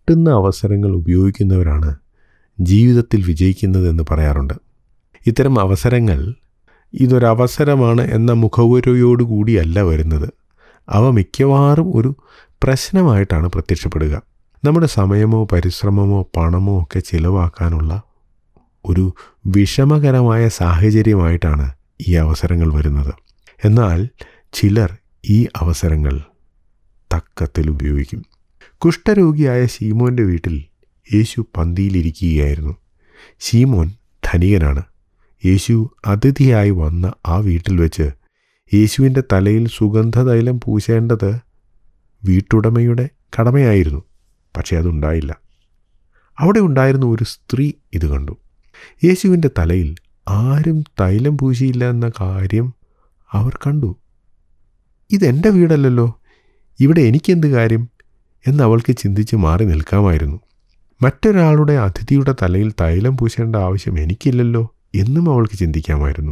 കിട്ടുന്ന അവസരങ്ങൾ ഉപയോഗിക്കുന്നവരാണ് ജീവിതത്തിൽ വിജയിക്കുന്നതെന്ന് പറയാറുണ്ട് ഇത്തരം അവസരങ്ങൾ ഇതൊരവസരമാണ് എന്ന മുഖവുരയോടുകൂടിയല്ല വരുന്നത് അവ മിക്കവാറും ഒരു പ്രശ്നമായിട്ടാണ് പ്രത്യക്ഷപ്പെടുക നമ്മുടെ സമയമോ പരിശ്രമമോ പണമോ ഒക്കെ ചിലവാക്കാനുള്ള ഒരു വിഷമകരമായ സാഹചര്യമായിട്ടാണ് ഈ അവസരങ്ങൾ വരുന്നത് എന്നാൽ ചിലർ ഈ അവസരങ്ങൾ തക്കത്തിൽ ഉപയോഗിക്കും കുഷ്ഠരോഗിയായ ശീമോൻ്റെ വീട്ടിൽ യേശു പന്തിയിലിരിക്കുകയായിരുന്നു ശീമോൻ ധനികനാണ് യേശു അതിഥിയായി വന്ന ആ വീട്ടിൽ വെച്ച് യേശുവിൻ്റെ തലയിൽ സുഗന്ധതൈലം പൂശേണ്ടത് വീട്ടുടമയുടെ കടമയായിരുന്നു പക്ഷേ അതുണ്ടായില്ല അവിടെ ഉണ്ടായിരുന്ന ഒരു സ്ത്രീ ഇത് കണ്ടു യേശുവിൻ്റെ തലയിൽ ആരും തൈലം പൂശിയില്ല എന്ന കാര്യം അവർ കണ്ടു ഇതെൻ്റെ വീടല്ലല്ലോ ഇവിടെ എനിക്കെന്ത് കാര്യം എന്ന് അവൾക്ക് ചിന്തിച്ച് മാറി നിൽക്കാമായിരുന്നു മറ്റൊരാളുടെ അതിഥിയുടെ തലയിൽ തൈലം പൂശേണ്ട ആവശ്യം എനിക്കില്ലല്ലോ എന്നും അവൾക്ക് ചിന്തിക്കാമായിരുന്നു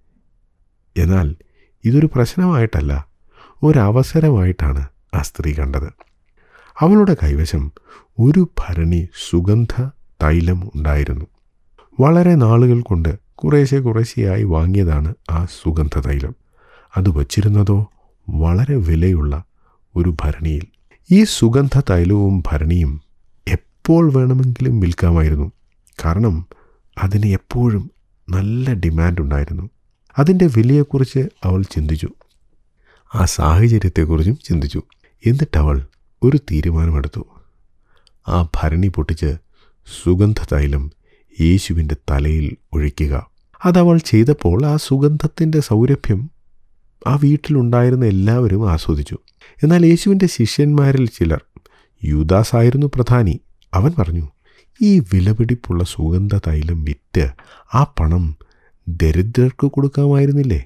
എന്നാൽ ഇതൊരു പ്രശ്നമായിട്ടല്ല ഒരവസരമായിട്ടാണ് ആ സ്ത്രീ കണ്ടത് അവളുടെ കൈവശം ഒരു ഭരണി സുഗന്ധ തൈലം ഉണ്ടായിരുന്നു വളരെ നാളുകൾ കൊണ്ട് കുറേശ്ശെ കുറേശ്ശെയായി വാങ്ങിയതാണ് ആ സുഗന്ധ തൈലം അത് വച്ചിരുന്നതോ വളരെ വിലയുള്ള ഒരു ഭരണിയിൽ ഈ സുഗന്ധ തൈലവും ഭരണിയും എപ്പോൾ വേണമെങ്കിലും വിൽക്കാമായിരുന്നു കാരണം അതിന് എപ്പോഴും നല്ല ഡിമാൻഡ് ഉണ്ടായിരുന്നു അതിൻ്റെ വിലയെക്കുറിച്ച് അവൾ ചിന്തിച്ചു ആ സാഹചര്യത്തെക്കുറിച്ചും ചിന്തിച്ചു എന്നിട്ട് അവൾ ഒരു തീരുമാനമെടുത്തു ആ ഭരണി പൊട്ടിച്ച് സുഗന്ധ തൈലം യേശുവിൻ്റെ തലയിൽ ഒഴിക്കുക അതവൾ ചെയ്തപ്പോൾ ആ സുഗന്ധത്തിൻ്റെ സൗരഭ്യം ആ വീട്ടിലുണ്ടായിരുന്ന എല്ലാവരും ആസ്വദിച്ചു എന്നാൽ യേശുവിൻ്റെ ശിഷ്യന്മാരിൽ ചിലർ യൂദാസ് ആയിരുന്നു പ്രധാനി അവൻ പറഞ്ഞു ഈ വിലപിടിപ്പുള്ള സുഗന്ധ തൈലം വിറ്റ് ആ പണം ദരിദ്രർക്ക് കൊടുക്കാമായിരുന്നില്ലേ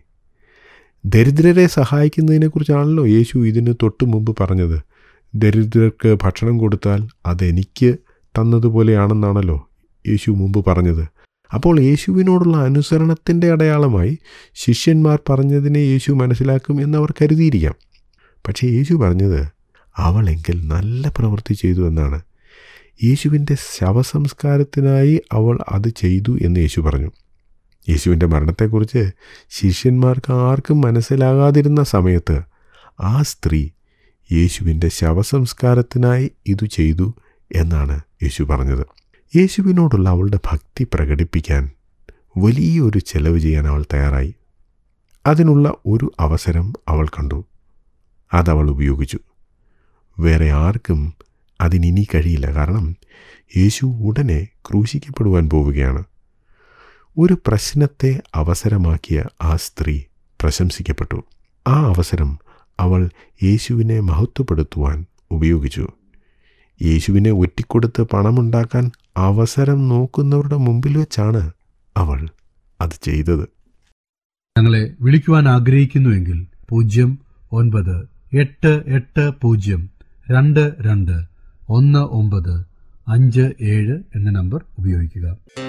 ദരിദ്രരെ സഹായിക്കുന്നതിനെക്കുറിച്ചാണല്ലോ യേശു ഇതിന് തൊട്ടു മുമ്പ് പറഞ്ഞത് ദരിദ്രർക്ക് ഭക്ഷണം കൊടുത്താൽ അതെനിക്ക് തന്നതുപോലെയാണെന്നാണല്ലോ യേശു മുമ്പ് പറഞ്ഞത് അപ്പോൾ യേശുവിനോടുള്ള അനുസരണത്തിൻ്റെ അടയാളമായി ശിഷ്യന്മാർ പറഞ്ഞതിനെ യേശു മനസ്സിലാക്കും എന്നവർ കരുതിയിരിക്കാം പക്ഷേ യേശു പറഞ്ഞത് അവളെങ്കിൽ നല്ല പ്രവൃത്തി ചെയ്തു എന്നാണ് യേശുവിൻ്റെ ശവസംസ്കാരത്തിനായി അവൾ അത് ചെയ്തു എന്ന് യേശു പറഞ്ഞു യേശുവിൻ്റെ മരണത്തെക്കുറിച്ച് ശിഷ്യന്മാർക്ക് ആർക്കും മനസ്സിലാകാതിരുന്ന സമയത്ത് ആ സ്ത്രീ യേശുവിൻ്റെ ശവസംസ്കാരത്തിനായി ഇതു ചെയ്തു എന്നാണ് യേശു പറഞ്ഞത് യേശുവിനോടുള്ള അവളുടെ ഭക്തി പ്രകടിപ്പിക്കാൻ വലിയൊരു ചെലവ് ചെയ്യാൻ അവൾ തയ്യാറായി അതിനുള്ള ഒരു അവസരം അവൾ കണ്ടു അതവൾ ഉപയോഗിച്ചു വേറെ ആർക്കും അതിനിനി കഴിയില്ല കാരണം യേശു ഉടനെ ക്രൂശിക്കപ്പെടുവാൻ പോവുകയാണ് ഒരു പ്രശ്നത്തെ അവസരമാക്കിയ ആ സ്ത്രീ പ്രശംസിക്കപ്പെട്ടു ആ അവസരം അവൾ യേശുവിനെ മഹത്വപ്പെടുത്തുവാൻ ഉപയോഗിച്ചു യേശുവിനെ ഒറ്റിക്കൊടുത്ത് പണമുണ്ടാക്കാൻ അവസരം നോക്കുന്നവരുടെ മുമ്പിൽ വെച്ചാണ് അവൾ അത് ചെയ്തത് ഞങ്ങളെ വിളിക്കുവാൻ ആഗ്രഹിക്കുന്നുവെങ്കിൽ പൂജ്യം ഒൻപത് എട്ട് എട്ട് പൂജ്യം രണ്ട് രണ്ട് ഒന്ന് ഒമ്പത് അഞ്ച് ഏഴ് എന്ന നമ്പർ ഉപയോഗിക്കുക